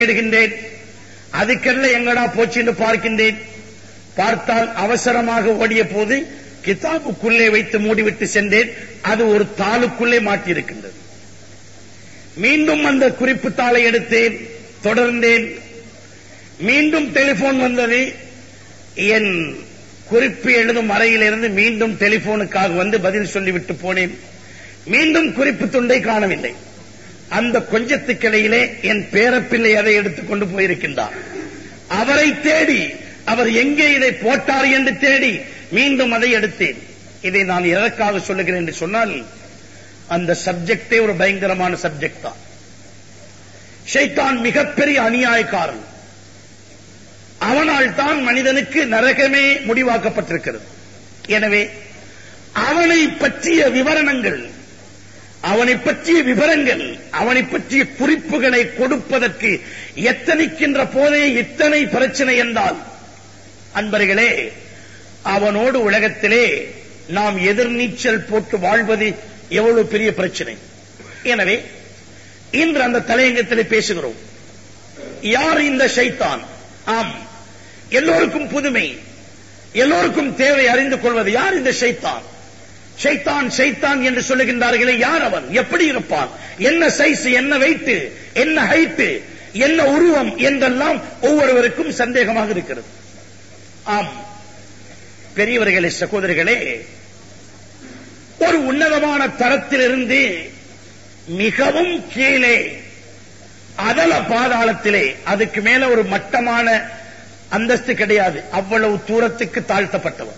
தேடுகின்றேன் அதுக்கெல்லாம் எங்கடா போச்சுன்னு பார்க்கின்றேன் பார்த்தால் அவசரமாக ஓடிய போது கிதாபுக்குள்ளே வைத்து மூடிவிட்டு சென்றேன் அது ஒரு தாளுக்குள்ளே மாட்டியிருக்கின்றது மீண்டும் அந்த குறிப்பு தாளை எடுத்தேன் தொடர்ந்தேன் மீண்டும் டெலிபோன் வந்தது என் குறிப்பு எழுதும் அறையிலிருந்து மீண்டும் டெலிபோனுக்காக வந்து பதில் சொல்லிவிட்டு போனேன் மீண்டும் குறிப்பு துண்டை காணவில்லை அந்த கொஞ்சத்துக்கிடையிலே என் பேரப்பிள்ளை அதை எடுத்துக்கொண்டு போயிருக்கின்றார் அவரை தேடி அவர் எங்கே இதை போட்டார் என்று தேடி மீண்டும் அதை எடுத்தேன் இதை நான் எதற்காக சொல்லுகிறேன் என்று சொன்னால் அந்த சப்ஜெக்டே ஒரு பயங்கரமான சப்ஜெக்ட் தான் ஷைத்தான் மிகப்பெரிய அநியாயக்காரன் அவனால் தான் மனிதனுக்கு நரகமே முடிவாக்கப்பட்டிருக்கிறது எனவே அவனை பற்றிய விவரணங்கள் அவனை பற்றிய விவரங்கள் அவனை பற்றிய குறிப்புகளை கொடுப்பதற்கு எத்தனிக்கின்ற போதே இத்தனை பிரச்சனை என்றால் அன்பர்களே அவனோடு உலகத்திலே நாம் எதிர்நீச்சல் போட்டு வாழ்வது எவ்வளவு பெரிய பிரச்சனை எனவே இன்று அந்த தலையங்கத்திலே பேசுகிறோம் யார் இந்த ஷைத்தான் ஆம் எல்லோருக்கும் புதுமை எல்லோருக்கும் தேவை அறிந்து கொள்வது யார் இந்த ஷைத்தான் ஷைத்தான் ஷைத்தான் என்று சொல்லுகின்றார்களே யார் அவன் எப்படி இருப்பான் என்ன சைஸ் என்ன வெயிட் என்ன ஹைட் என்ன உருவம் என்றெல்லாம் ஒவ்வொருவருக்கும் சந்தேகமாக இருக்கிறது ஆம் பெரியவர்களே சகோதரிகளே ஒரு உன்னதமான தரத்திலிருந்து மிகவும் கீழே அதல பாதாளத்திலே அதுக்கு மேல ஒரு மட்டமான அந்தஸ்து கிடையாது அவ்வளவு தூரத்துக்கு தாழ்த்தப்பட்டவன்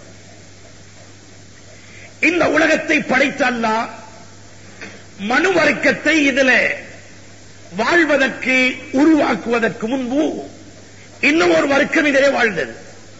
இந்த உலகத்தை படைத்த அல்லாஹ் மனு வர்க்கத்தை இதுல வாழ்வதற்கு உருவாக்குவதற்கு முன்பு இன்னும் ஒரு வர்க்கம் இதிலே வாழ்ந்தது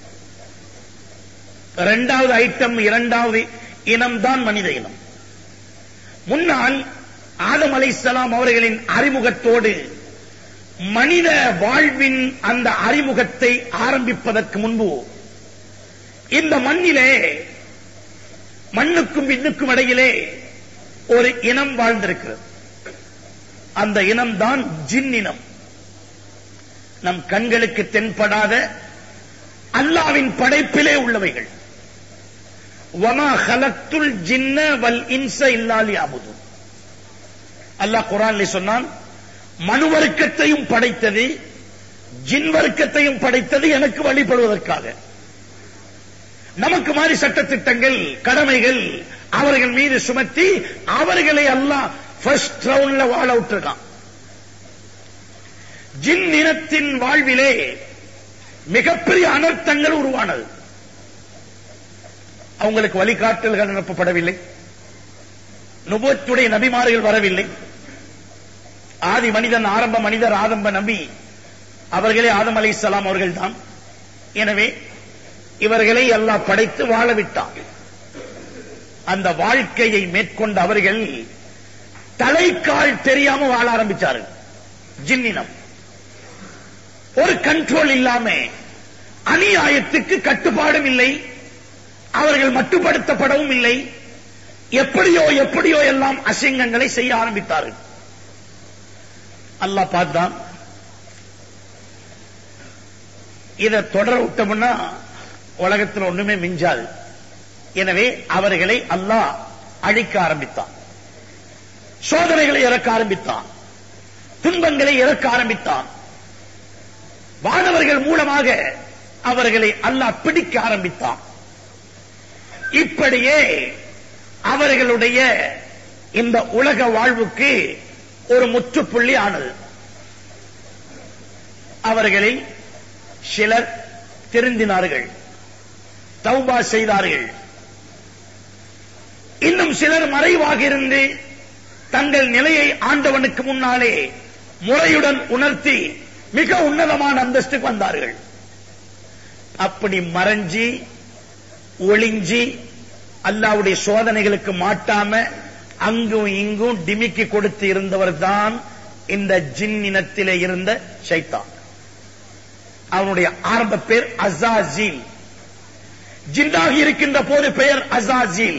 இரண்டாவது ஐட்டம் இரண்டாவது இனம்தான் மனித இனம் முன்னால் ஆதம் அலைசலாம் அவர்களின் அறிமுகத்தோடு மனித வாழ்வின் அந்த அறிமுகத்தை ஆரம்பிப்பதற்கு முன்பு இந்த மண்ணிலே மண்ணுக்கும் விண்ணுக்கும் இடையிலே ஒரு இனம் வாழ்ந்திருக்கிறது அந்த இனம்தான் ஜின் இனம் நம் கண்களுக்கு தென்படாத அல்லாவின் படைப்பிலே உள்ளவைகள் வமா ஹலத்துல் ஜின்ன வல் இன்ச இல்லாலி அபுது அல்லாஹ் குரான்ல சொன்னான் மனு வர்க்கத்தையும் படைத்தது ஜின் வர்க்கத்தையும் படைத்தது எனக்கு வழிபடுவதற்காக நமக்கு மாதிரி சட்டத்திட்டங்கள் கடமைகள் அவர்கள் மீது சுமத்தி அவர்களை எல்லாம் ஃபர்ஸ்ட் ரவுண்ட்ல வாழ விட்டுருக்கான் ஜின் இனத்தின் வாழ்விலே மிகப்பெரிய அனர்த்தங்கள் உருவானது அவங்களுக்கு வழிகாட்டல்கள் அனுப்பப்படவில்லை நுபத்துடைய நபிமார்கள் வரவில்லை ஆதி மனிதன் ஆரம்ப மனிதர் ஆரம்ப நபி அவர்களே ஆதம் அலை இஸ்லாம் அவர்கள் தான் எனவே இவர்களை எல்லாம் படைத்து வாழ விட்டான் அந்த வாழ்க்கையை மேற்கொண்ட அவர்கள் தலைக்கால் தெரியாம வாழ ஆரம்பிச்சார்கள் ஜின்னினம் ஒரு கண்ட்ரோல் இல்லாம அநியாயத்துக்கு கட்டுப்பாடும் இல்லை அவர்கள் மட்டுப்படுத்தப்படவும் இல்லை எப்படியோ எப்படியோ எல்லாம் அசிங்கங்களை செய்ய ஆரம்பித்தார்கள் அல்லாஹ் பார்த்தான் இதை தொடர விட்டோம்னா உலகத்தில் ஒண்ணுமே மிஞ்சாது எனவே அவர்களை அல்லாஹ் அழிக்க ஆரம்பித்தான் சோதனைகளை இறக்க ஆரம்பித்தான் துன்பங்களை இறக்க ஆரம்பித்தான் வானவர்கள் மூலமாக அவர்களை அல்லாஹ் பிடிக்க ஆரம்பித்தான் இப்படியே அவர்களுடைய இந்த உலக வாழ்வுக்கு ஒரு முற்றுப்புள்ளி ஆனது அவர்களில் சிலர் திருந்தினார்கள் தௌபா செய்தார்கள் இன்னும் சிலர் மறைவாக இருந்து தங்கள் நிலையை ஆண்டவனுக்கு முன்னாலே முறையுடன் உணர்த்தி மிக உன்னதமான அந்தஸ்துக்கு வந்தார்கள் அப்படி மறைஞ்சி ஒளிஞ்சி அல்லாவுடைய சோதனைகளுக்கு மாட்டாம அங்கும் இங்கும் டிமிக்கி கொடுத்து இருந்தவர் தான் இந்த ஜின் இனத்திலே இருந்த ஷைத்தான் அவனுடைய ஆரம்ப பேர் அசாஜில் ஜின்னாகி இருக்கின்ற போது பெயர் அசாஜில்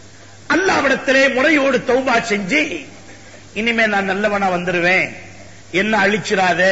அல்லாவிடத்திலே முறையோடு தௌபா செஞ்சு இனிமே நான் நல்லவனா வந்துருவேன் என்ன அழிச்சிராத